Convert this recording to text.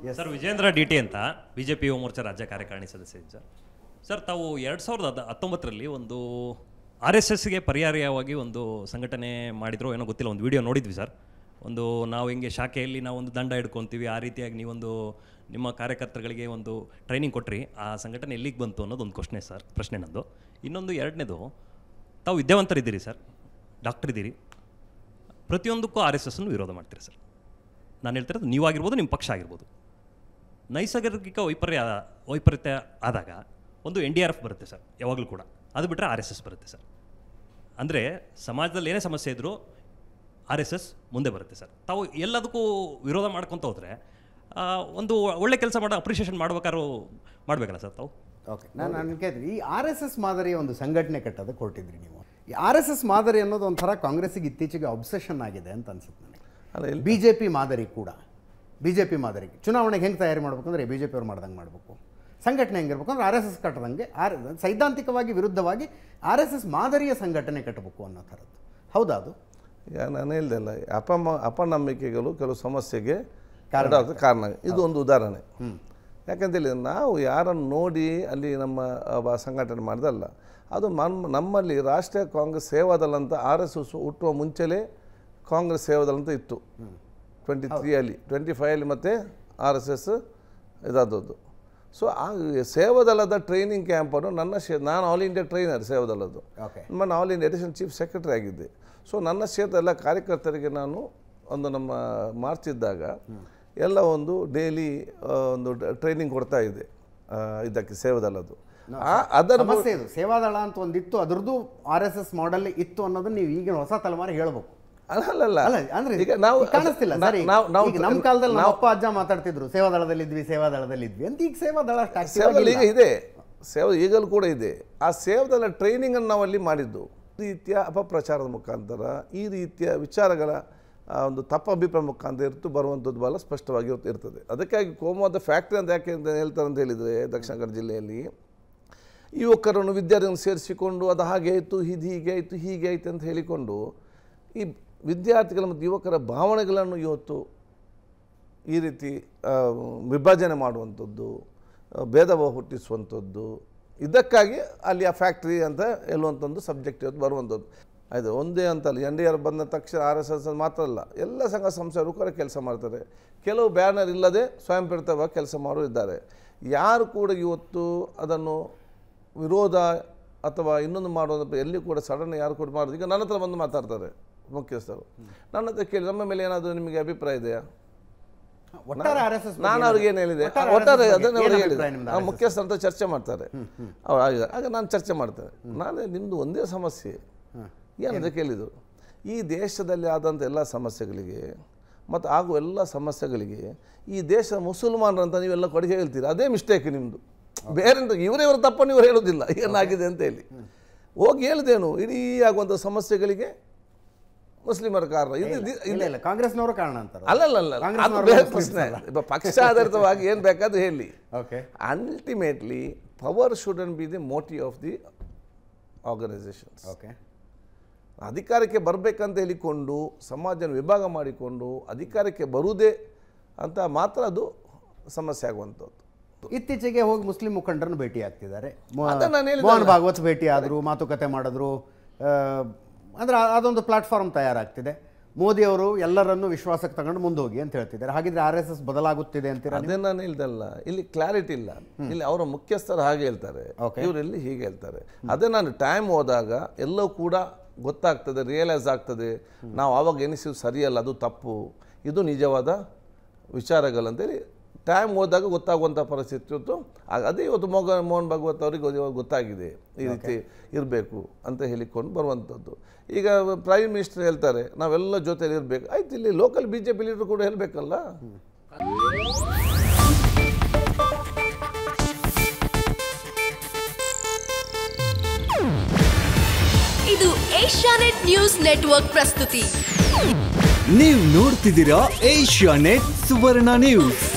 Sir Vijendra D T ಅಂತ B J P ಯುವ ಮೋರ್ಚಾ ರಾಜ್ಯ ಕಾರ್ಯಕಾರಿಣಿ ಸದಸ್ಯ ಸರ್ ಸರ್ ತಾವು ಎರಡು ಸಾವಿರದ ಹದ್ ಹತ್ತೊಂಬತ್ತರಲ್ಲಿ ಒಂದು ಆರ್ ಎಸ್ ಎಸ್ಗೆ ಪರ್ಯಾಯವಾಗಿ ಒಂದು ಸಂಘಟನೆ ಮಾಡಿದ್ರು ಏನೋ ಗೊತ್ತಿಲ್ಲ ಒಂದು ವಿಡಿಯೋ ನೋಡಿದ್ವಿ ಸರ್ ಒಂದು ನಾವು ಹಿಂಗೆ ಶಾಖೆಯಲ್ಲಿ ನಾವು ಒಂದು ದಂಡ ಹಿಡ್ಕೊತೀವಿ ಆ ರೀತಿಯಾಗಿ ನೀವೊಂದು ನಿಮ್ಮ ಕಾರ್ಯಕರ್ತರುಗಳಿಗೆ ಒಂದು ಟ್ರೈನಿಂಗ್ ಕೊಟ್ರಿ ಆ ಸಂಘಟನೆ ಎಲ್ಲಿಗೆ ಬಂತು ಅನ್ನೋದು ಒಂದು ಕ್ವಶ್ನೆ ಸರ್ ಪ್ರಶ್ನೆ ನಂದು ಇನ್ನೊಂದು ಎರಡನೇದು ತಾವು ವಿದ್ಯಾವಂತರಿದ್ದೀರಿ ಸರ್ ಡಾಕ್ಟರ್ ಇದ್ದೀರಿ ಪ್ರತಿಯೊಂದಕ್ಕೂ ಆರ್ ಎಸ್ ಎಸ್ಸನ್ನು ವಿರೋಧ ಮಾಡ್ತೀರಿ ಸರ್ ನಾನು ಹೇಳ್ತಿರೋದು ನೀವಾಗಿರ್ಬೋದು ನಿಮ್ಮ ಪಕ್ಷ ಆಗಿರ್ಬೋದು ನೈಸರ್ಗಿಕ ವೈಪರ್ಯ ವೈಪರೀತ್ಯ ಆದಾಗ ಒಂದು ಎನ್ ಡಿ ಆರ್ ಎಫ್ ಬರುತ್ತೆ ಸರ್ ಯಾವಾಗಲೂ ಕೂಡ ಅದು ಬಿಟ್ಟರೆ ಆರ್ ಎಸ್ ಎಸ್ ಬರುತ್ತೆ ಸರ್ ಅಂದರೆ ಸಮಾಜದಲ್ಲಿ ಏನೇ ಸಮಸ್ಯೆ ಇದ್ದರೂ ಆರ್ ಎಸ್ ಎಸ್ ಮುಂದೆ ಬರುತ್ತೆ ಸರ್ ತಾವು ಎಲ್ಲದಕ್ಕೂ ವಿರೋಧ ಮಾಡ್ಕೊತ ಹೋದರೆ ಒಂದು ಒಳ್ಳೆ ಕೆಲಸ ಮಾಡೋ ಅಪ್ರಿಷಿಯೇಷನ್ ಮಾಡ್ಬೇಕಾದ್ರೂ ಮಾಡಬೇಕಲ್ಲ ಸರ್ ತಾವು ಓಕೆ ನಾನು ನಾನು ಕೇಳ್ತೀನಿ ಈ ಆರ್ ಎಸ್ ಎಸ್ ಮಾದರಿಯ ಒಂದು ಸಂಘಟನೆ ಕಟ್ಟೋದಕ್ಕೆ ಹೊರಟಿದ್ರಿ ನೀವು ಈ ಆರ್ ಎಸ್ ಎಸ್ ಮಾದರಿ ಅನ್ನೋದು ಒಂಥರ ಕಾಂಗ್ರೆಸ್ಸಿಗೆ ಇತ್ತೀಚೆಗೆ ಅಬ್ಸೆಷನ್ ಆಗಿದೆ ಅಂತ ಅನ್ಸುತ್ತೆ ನನಗೆ ಅಲ್ಲ ಇಲ್ಲಿ ಬಿ ಜೆ ಪಿ ಮಾದರಿ ಕೂಡ ಬಿ ಜೆ ಪಿ ಮಾದರಿ ಚುನಾವಣೆಗೆ ಹೆಂಗೆ ತಯಾರಿ ಮಾಡ್ಬೇಕು ಅಂದರೆ ಬಿ ಜೆ ಪಿ ಅವ್ರು ಮಾಡ್ದಂಗೆ ಮಾಡಬೇಕು ಸಂಘಟನೆ ಹೆಂಗಿರ್ಬೇಕು ಅಂದ್ರೆ ಆರ್ ಎಸ್ ಎಸ್ ಕಟ್ಟದಂಗೆ ಆರ್ ಸೈದ್ಧಾಂತಿಕವಾಗಿ ವಿರುದ್ಧವಾಗಿ ಆರ್ ಎಸ್ ಎಸ್ ಮಾದರಿಯ ಸಂಘಟನೆ ಕಟ್ಟಬೇಕು ಅನ್ನೋ ಥರದ್ದು ಹೌದಾ ಅದು ಈಗ ನಾನು ಹೇಳ್ದಲ್ಲ ಅಪಮ ಅಪನಂಬಿಕೆಗಳು ಕೆಲವು ಸಮಸ್ಯೆಗೆ ಕಾರಣ ಕಾರಣ ಇದು ಒಂದು ಉದಾಹರಣೆ ಯಾಕಂತೇಳಿ ನಾವು ಯಾರನ್ನು ನೋಡಿ ಅಲ್ಲಿ ನಮ್ಮ ಅವ ಸಂಘಟನೆ ಮಾಡಿದಲ್ಲ ಅದು ನಮ್ಮ ನಮ್ಮಲ್ಲಿ ರಾಷ್ಟ್ರೀಯ ಕಾಂಗ್ರೆಸ್ ಸೇವಾದಳ ಅಂತ ಆರ್ ಎಸ್ ಎಸ್ ಹುಟ್ಟುವ ಮುಂಚೆಲೇ ಕಾಂಗ್ರೆಸ್ ಸೇವಾದಳ ಅಂತ ಇತ್ತು ಟ್ವೆಂಟಿ ತ್ರೀಯಲ್ಲಿ ಟ್ವೆಂಟಿ ಫೈವಲ್ಲಿ ಮತ್ತು ಆರ್ ಎಸ್ ಎಸ್ ಇದಾದದ್ದು ಸೊ ಆ ಸೇವಾದಳದ ಟ್ರೈನಿಂಗ್ ಕ್ಯಾಂಪನ್ನು ನನ್ನ ಶೇ ನಾನು ಆಲ್ ಇಂಡಿಯಾ ಟ್ರೈನರ್ ಸೇವಾದಳದ್ದು ಓಕೆ ನಾನು all India edition chief secretary ಆಗಿದ್ದೆ ಸೊ ನನ್ನ ಕ್ಷೇತ್ರ ಎಲ್ಲ ಕಾರ್ಯಕರ್ತರಿಗೆ ನಾನು ಒಂದು ನಮ್ಮ ಮಾರ್ಚ್ ಇದ್ದಾಗ ಎಲ್ಲ ಒಂದು ಡೈಲಿ ಒಂದು ಟ್ರೈನಿಂಗ್ ಕೊಡ್ತಾ ಇದ್ದೆ ಆ, ಇದಕ್ಕೆ ಸೇವಾದಳದ್ದು ಆ ಅದರ ಸಮಸ್ಯೆ ಇದು ಸೇವಾದಳ ಅಂತ ಒಂದಿತ್ತು ಅದ್ರದ್ದು ಆರ್ ಎಸ್ ಎಸ್ ಮಾಡೆಲ್ ಇತ್ತು ಅನ್ನೋದನ್ನ ನೀವು ಈಗಿನ ಹೊಸ ತಲೆಮಾರಿ ಹೇಳ್ಬೇಕು ಅಲ್ಲಲ್ಲ ಅಲ್ಲ ಅಂದ್ರೆ ಈಗ ನಾವು ಈಗ ಕಾಣಿಸ್ತಿಲ್ಲ ನಾ- ಸರಿ ನಾವು ನಾವು ಈಗ ನಮ್ಮ ಕಾಲದಲ್ಲಿ ನಮ್ಮ ಅಪ್ಪ ಅಜ್ಜ ಮಾತಾಡ್ತಿದ್ರು ಸೇವಾದಳದಲ್ಲಿ ಇದ್ವಿ ಸೇವಾದಳದಲ್ಲಿ ಇದ್ವಿ ಅಂತ ಈಗ ಸೇವಾದಳ ಅಷ್ಟು active ಸೇವದಲ್ಲಿ ಈಗ ಆಗಿಲ್ಲ. ಇದೆ ಸೇವ ಈಗಲೂ ಕೂಡ ಇದೆ ಆ ಸೇವದಲ್ಲ ಟ್ರೈನಿಂಗನ್ನು ನಾವು ಅಲ್ಲಿ ಮಾಡಿದ್ದು ಈ ರೀತಿಯ ಅಪಪ್ರಚಾರದ ಮುಖಾಂತರ ಈ ರೀತಿಯ ವಿಚಾರಗಳ ಆ, ಒಂದು ತಪ್ಪ ಅಭಿಪ್ರಾಯ ಮುಖಾಂತರ ಇರ್ತು ಬರುವಂಥದ್ದು ಭಾಳ ಸ್ಪಷ್ಟವಾಗಿ ಇರ್ತ- ಇರ್ತದೆ ಅದಕ್ಕಾಗಿ ಕೋಮುವಾದ ಫ್ಯಾಕ್ಟ್ರಿ ಅಂತ ಯಾಕೆ ಅಂತ ಹೇಳ್ತಾರೆ ಅಂತ ಹೇಳಿದರೆ ದಕ್ಷಿಣ ಕನ್ನಡ ಜಿಲ್ಲೆಯಲ್ಲಿ ಯುವಕರನ್ನು ವಿದ್ಯಾರ್ಥಿಗಳನ್ನು ಸೇರಿಸಿಕೊಂಡು ಅದು ಹಾಗೆ ಆಯಿತು ಇದು ಹೀಗೆ ಆಯಿತು ಹೀಗೆ ಆಯಿತು ಅಂತ ಹೇಳಿಕೊಂಡು ಈ ವಿದ್ಯಾರ್ಥಿಗಳ ಮತ್ತು ಯುವಕರ ಭಾವನೆಗಳನ್ನು ಇವತ್ತು ಈ ರೀತಿ ಆ, ವಿಭಜನೆ ಮಾಡುವಂಥದ್ದು ಆ, ಭೇದ ಭಾವ ಹುಟ್ಟಿಸುವಂಥದ್ದು ಇದಕ್ಕಾಗಿ ಅಲ್ಲಿ ಆ ಫ್ಯಾಕ್ಟ್ರಿ ಅಂತ ಹೇಳುವಂಥ ಒಂದು ಸಬ್ಜೆಕ್ಟ್ ಇವತ್ತು ಬರುವಂಥದ್ದು ಆಯಿತು ಒಂದೇ ಅಂತಲ್ಲ ಎನ್ ಡಿ ಆರ್ ಬಂದ ತಕ್ಷಣ ಆರ್ ಎಸ್ ಎಸ್ ಮಾತ್ರ ಅಲ್ಲ ಎಲ್ಲ ಸಂಘ ಸಂಸ್ಥೆಯವರು ಕೂಡ ಕೆಲಸ ಮಾಡ್ತಾರೆ ಕೆಲವು ಬ್ಯಾನರ್ ಇಲ್ಲದೆ ಸ್ವಯಂ ಪ್ರೇರಿತವಾಗಿ ಕೆಲಸ ಮಾಡೋರು ಇದ್ದಾರೆ ಯಾರು ಕೂಡ ಇವತ್ತು ಅದನ್ನು ವಿರೋಧ ಅಥವಾ ಇನ್ನೊಂದು ಮಾಡೋದು ಎಲ್ಲಿ ಕೂಡ ಸಡನ್ ಯಾರು ಕೂಡ ಮಾಡೋದು ಈಗ ನನ್ನ ಹತ್ರ ಬಂದು ಮಾತಾಡ್ತಾರೆ ಮುಖ್ಯಸ್ಥರು ನನ್ನ ಹತ್ರ ಕೇಳಿ ನಮ್ಮ ಮೇಲೆ ಏನಾದರೂ ನಿಮಗೆ ಅಭಿಪ್ರಾಯ ಇದೆಯಾ ಒಟ್ಟಾರೆ ಆರ್ ಎಸ್ ಎಸ್ ನಾನು ಅವ್ರಿಗೆ ಏನು ಹೇಳಿದೆ ಒಟ್ಟಾರೆ ಒಟ್ಟಾರೆ RSS ಅದನ್ನು ಬಗ್ಗೆ ಅವ್ರಿಗೆ ಏನು ಹೇಳಿದೆ ಅಭಿಪ್ರಾಯ ನಿಮ್ದು ಆ ಮುಖ್ಯಸ್ಥ ಅಂತ ಚರ್ಚೆ ಮಾಡ್ತಾರೆ ಅವ್ರು ಆಗ ಆಗ ನಾನು ಚರ್ಚೆ ಮಾಡ್ತೇನೆ ನಾನು ನಿಮ್ಮದು ಒಂದೇ ಸಮಸ್ಯೆ ಏನಂತ ಕೇಳಿದರು ಈ ದೇಶದಲ್ಲಿ ಆದಂಥ ಎಲ್ಲ ಸಮಸ್ಯೆಗಳಿಗೆ ಮತ್ತು ಆಗುವ ಎಲ್ಲ ಸಮಸ್ಯೆಗಳಿಗೆ ಈ ದೇಶದ ಮುಸಲ್ಮಾನರಂತ ನೀವೆಲ್ಲ ಕೊಡುಗೆ ಹೇಳ್ತೀರಿ ಅದೇ ಮಿಸ್ಟೇಕ್ ನಿಮ್ಮದು ಬೇರೆ ಇವರೇ ಇವರ ತಪ್ಪನ್ನು ಇವರು ಹೇಳೋದಿಲ್ಲ ಏನಾಗಿದೆ ಅಂತ ಹೇಳಿ ಹೋಗಿ ಹೇಳ್ದೇನು ಇಡೀ ಆಗುವಂಥ ಸಮಸ್ಯೆಗಳಿಗೆ ಮುಸ್ಲಿಮರ ಕಾರಣ ಇದು ಇದು- ಇಲ್ಲ ಇಲ್ಲ ಕಾಂಗ್ರೆಸ್ನವರು ಕಾರಣ ಅಂತಾರೆ ಅಲ್ಲಲ್ಲ ಅದು ಕಾಂಗ್ರೆಸ್ನವರು ಬೇರೆ ಮುಸ್ಲಿಮ್ಸ್ ಪ್ರಶ್ನೆ ಅಲ್ಲ. ಇವಾಗ ಪಕ್ಷ ಆಧಾರಿತವಾಗಿ ಏನು ಬೇಕಾದ್ರೂ ಹೇಳಿ okay ultimately power shouldn't be the motive of the organisations okay ಅಧಿಕಾರಕ್ಕೆ ಬರಬೇಕಂತ ಹೇಳಿಕೊಂಡು ಸಮಾಜನ ವಿಭಾಗ ಮಾಡಿಕೊಂಡು ಅಧಿಕಾರಕ್ಕೆ ಬರುವುದೇ ಅಂತ ಮಾತ್ರ ಅದು ಸಮಸ್ಯೆ ಆಗುವಂಥದ್ದು ಇತ್ತೀಚೆಗೆ ಹೋಗಿ ಮುಸ್ಲಿಂ ಮುಖಂಡರನ್ನು ಭೇಟಿ ಆಗ್ತಿದ್ದಾರೆ ಮೊ- ಅದನ್ನ ನಾನು ಹೇಳಿದೆ ಮೋಹನ್ ಭಾಗವತ್ ಭೇಟಿ ಆದರು ಮಾತುಕತೆ ಮಾಡಿದ್ರು ಆ, ಅಂದ್ರೆ ಆ- ಅದೊಂದು ಪ್ಲಾಟ್ಫಾರ್ಮ್ ತಯಾರಾಗ್ತಿದೆ ಮೋದಿ ಅವರು ಎಲ್ಲರನ್ನೂ ವಿಶ್ವಾಸಕ್ಕೆ ತಗೊಂಡು ಮುಂದೋಗಿ ಅಂತ ಹೇಳ್ತಿದ್ದಾರೆ ಹಾಗಿದ್ರೆ ಆರ್ ಎಸ್ ಎಸ್ ಬದಲಾಗುತ್ತಿದೆ ಅಂತೀರಾ ನೀವು? ಅದೇ ನಾನು ಹೇಳ್ದಲ್ಲ ಇಲ್ಲಿ ಕ್ಲಾರಿಟಿ ಇಲ್ಲ ಇಲ್ಲಿ ಅವರ ಮುಖ್ಯಸ್ಥರು ಹಾಗೆ ಹೇಳ್ತಾರೆ Okay. ಇವರೆಲ್ಲಿ ಹೀಗೆ ಹೇಳ್ತಾರೆ ಅದೇ ನಾನು ಟೈಮ್ ಹೋದಾಗ ಎಲ್ಲವೂ ಕೂಡ ಗೊತ್ತಾಗ್ತದೆ ರಿಯಲೈಸ್ ಆಗ್ತದೆ ನಾವು ಆವಾಗ ಎನಿಸಿದ್ದು ಸರಿಯಲ್ಲ ಅದು ತಪ್ಪು ಇದು ನಿಜವಾದ ವಿಚಾರಗಳಂತೇಳಿ ಟೈಮ್ ಹೋದಾಗ ಗೊತ್ತಾಗುವಂಥ ಪರಿಸ್ಥಿತಿ ಇವತ್ತು ಆಗ- ಅದೇ ಇವತ್ತು ಮೋಗ ಮೋಹನ್ ಭಾಗವತ್ ಅವರಿಗೆ ಇವಾಗ ಗೊತ್ತಾಗಿದೆ ಈ ರೀತಿ ಇರಬೇಕು ಅಂತ ಹೇಳಿಕೊಂಡು ಬರುವಂಥದ್ದು ಈಗ ಪ್ರೈಮ್ ಮಿನಿಸ್ಟರ್ ಹೇಳ್ತಾರೆ ನಾವೆಲ್ಲ ಜೊತೆಲಿ ಇರಬೇಕು ಆಯ್ತು ಇಲ್ಲಿ local B J P leader ಕೂಡ ಹೇಳಬೇಕಲ್ಲ ಇದು ಏಷ್ಯಾನೆಟ್ ನ್ಯೂಸ್ ನೆಟ್ವರ್ಕ್ ಪ್ರಸ್ತುತಿ ನೀವು ನೋಡ್ತಿದ್ದೀರಾ ಏಷ್ಯಾ ನೆಟ್ ಸುವರ್ಣ ನ್ಯೂಸ್